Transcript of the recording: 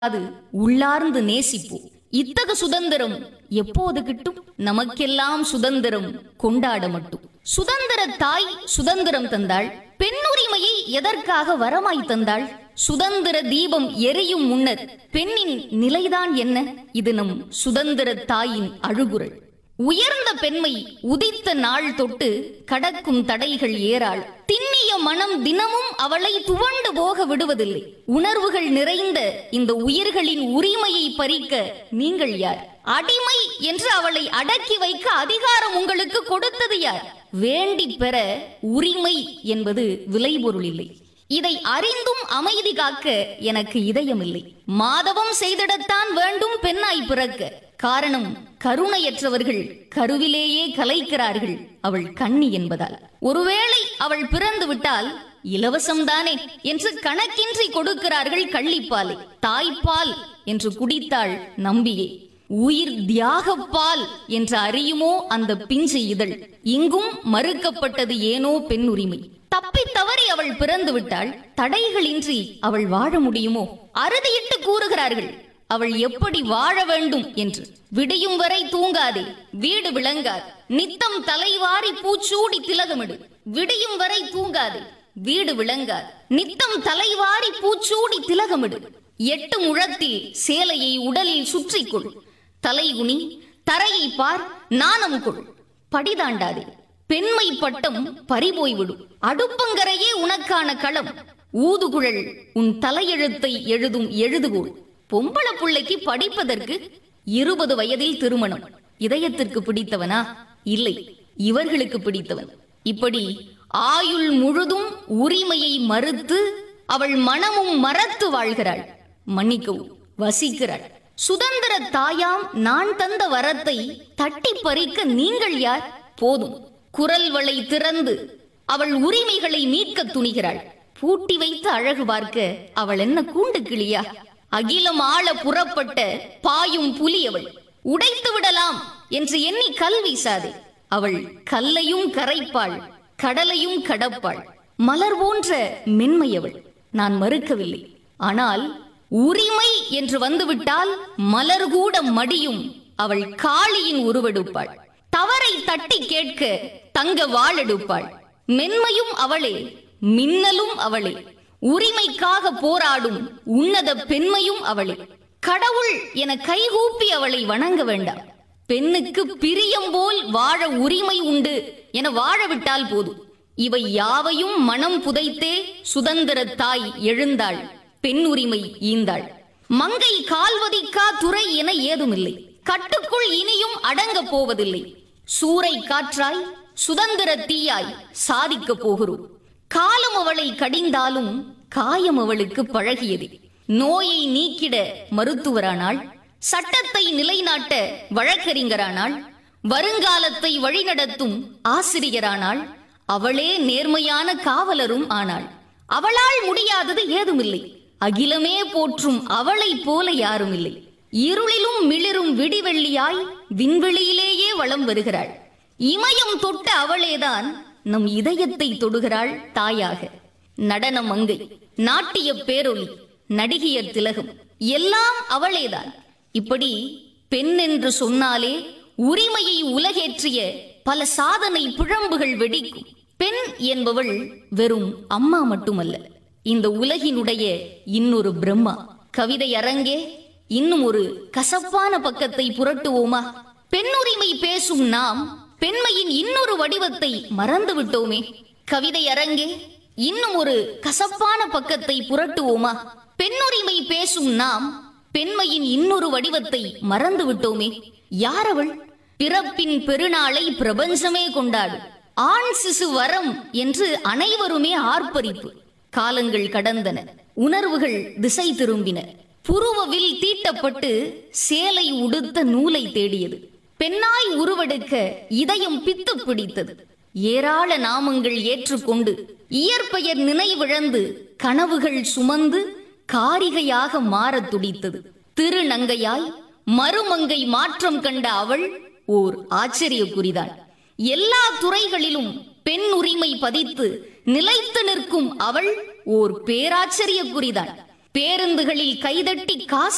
அது உள்ளார்ந்து நேசிப்போம் இத்தகு சுதந்திரம் எப்போது கிட்டும் நமக்கெல்லாம் சுதந்திரம் கொண்டாட மட்டும் சுதந்திர தாய் சுதந்திரம் தந்தாள் பெண்ணுரிமையை எதற்காக வரமாய் தந்தாள் சுதந்திர தீபம் எரியும் முன்னர் பெண்ணின் நிலைதான் என்ன இது நம் சுதந்திர தாயின் அழுகுரல் உயர்ந்த பெண்மை உதித்த நாள் தொட்டு கடக்கும் தடைகள் ஏறாள் திண்ணிய மனம் தினமும் அவளை துவண்டு போக விடுவதில்லை உணர்வுகள் நிறைந்த இந்த உயிர்களின் உரிமையை பறிக்க நீங்கள் யார் அடிமை என்று அவளை அடக்கி வைக்க அதிகாரம் உங்களுக்கு கொடுத்தது யார் வேண்டி பெற உரிமை என்பது விளைபொருள் இல்லை இதை அறிந்தும் அமைதி காக்க எனக்கு இதயமில்லை மாதவம் செய்திடத்தான் வேண்டும் பெண்ணாய் பிறக்க காரணம் கருணையற்றவர்கள் கருவிலேயே கலைக்கிறார்கள் அவள் கண்ணி என்பதால் ஒருவேளை அவள் பிறந்து விட்டால் இலவசம்தானே என்று கணக்கின்றி கொடுக்கிறார்கள் கள்ளிப்பாலை தாய்ப்பால் என்று குடித்தாள் நம்பியே உயிர் தியாகப்பால் என்று அறியுமோ அந்த பிஞ்சு இதழ் இங்கும் மறுக்கப்பட்டது ஏனோ பெண் உரிமை தப்பி தவறி அவள் பிறந்து விட்டாள் தடைகளின்றி அவள் வாழ முடியுமோ அறுதியிட்டு கூறுகிறார்கள் அவள் எப்படி வாழ வேண்டும் என்று விடியும் வரை தூங்காதே வீடு விளங்காது நித்தம் தலைவாரி பூச்சூடி திலகமிடு விடியும் வரை தூங்காதே வீடு விளங்காது நித்தம் தலைவாரி பூச்சூடி திலகமிடு எட்டு முழத்தில் சேலையை உடலில் சுற்றிக்கொள் தலைகுனி தரையை பார் நாணம் கொள் படிதாண்டாதே பெண்மை பட்டம் பறிபோய்விடும் அடுப்பங்கரையே உனக்கான களம் ஊதுகுழல் உன் தலையெழுத்தை எழுதும் எழுதுகோள் பொம்பள புள்ளைக்கு படிப்பதற்கு இருபது வயதில் திருமணம் இதயத்திற்கு பிடித்தவனா இல்லை இவர்களுக்கு பிடித்தவன் இப்படி ஆயுள் முழுதும் உரிமையை மறுத்து அவள் மனமும் மறத்து வாழ்கிறாள் மன்னிக்கவும் வசிக்கிறாள் சுதந்திர தாயாம் நான் தந்த வரத்தை தட்டி பறிக்க நீங்கள் யார் போதும் குரல் வளை திறந்து அவள் உரிமைகளை மீட்க துணிகிறாள் பூட்டி வைத்து அழகு பார்க்க அவள் என்ன கூண்டு கிளியா அகிலம் ஆள புறப்பட்ட பாயும் புலி அவள் உடைத்து விடலாம் என்று எண்ணி கல் வீசாதே அவள் கல்லையும் கரைப்பாள் கடலையும் கடப்பாள் மலர் போன்ற மென்மையவள் நான் மறுக்கவில்லை ஆனால் உரிமை என்று வந்துவிட்டால் மலர் கூட மடியும் அவள் காளியின் உருவெடுப்பாள் தவறை தட்டி கேட்க தங்க வாழெடுப்பாள் மென்மையும் அவளே மின்னலும் அவளே உரிமைக்காக போராடும் உன்னத பெண்மையும் அவளே கடவுள் என கைகூப்பி அவளை வணங்க வேண்டாம் பெண்ணுக்கு பிரியம் போல் வாழ உரிமை உண்டு என வாழவிட்டால் போதும் இவை யாவையும் மனம் புதைத்தே சுதந்திர தாய் எழுந்தாள் பெண் உரிமை ஈந்தாள் மங்கை கால்வதிக்கா துறை என ஏதுமில்லை கட்டுக்குள் இனியும் அடங்கப் போவதில்லை சூறை காற்றாய் சுதந்திர தீயாய் சாதிக்க போகிறோம் காலம் அவளை கடிந்தாலும் காயம் அவளுக்கு பழகியது நோயை நீக்கிட மருத்துவரானாள் சட்டத்தை நிலைநாட்ட வழக்கறிஞரானாள் வருங்காலத்தை வழிநடத்தும் ஆசிரியரானாள் அவளே நேர்மையான காவலரும் ஆனாள் அவளால் முடியாதது ஏதுமில்லை அகிலமே போற்றும் அவளைப் போல யாரும் இல்லை இருளிலும் மிளிரும் விடிவெள்ளியாய் விண்வெளியிலேயே வளம் வருகிறாள் இமயம் தொட்ட அவளேதான் நம் இதயத்தை தொடுகிறாள் தாயாக நடன மங்கை நாட்டிய பேரொளி நடிகையர் திலகம் எல்லாம் அவளேதான் இப்படி பெண் என்று சொன்னாலே உரிமையை உலகேற்றிய பல சாதனை பிழம்புகள் வெடிக்கும் பெண் என்பவள் வெறும் அம்மா மட்டுமல்ல இந்த உலகினுடைய இன்னொரு பிரம்மா கவிதை அரங்கே இன்னும் ஒரு கசப்பான பக்கத்தை புரட்டுவோமா பெண்ணுரிமை பேசும் நாம் பெண்மையின் இன்னொரு வடிவத்தை மறந்து விட்டோமே கவிதை அரங்கே இன்னும் ஒரு கசப்பான பக்கத்தை புரட்டுவோமா பெண்ணுரிமை பேசும் நாம் பெண்மையின் இன்னொரு வடிவத்தை மறந்து விட்டோமே யார் அவள் பிறப்பின் பெருநாளை பிரபஞ்சமே கொண்டாடு ஆண் சிசு வரம் என்று அனைவருமே ஆர்ப்பரிப்பு காலங்கள் கடந்தன உணர்வுகள் திசை திரும்பின புருவவில் தீட்டப்பட்டு சேலை உடுத்த நூலை தேடியது பெண்ணாய் உருவெடுக்க இதயம் பித்து பிடித்தது ஏராள நாமங்கள் ஏற்றுக்கொண்டு இயற்பெயர் நினைவிழந்து கனவுகள் சுமந்து காரிகையாக மாறத் துடித்தது திருநங்கையாய் மறுமங்கை மாற்றம் கண்ட அவள் ஓர் ஆச்சரிய குறிதான் எல்லா துறைகளிலும் பெண் உரிமை பதித்து நிலைத்து நிற்கும் அவள் ஓர் பேராச்சரிய குறிதான் பேருந்துகளில் கைதட்டி காசு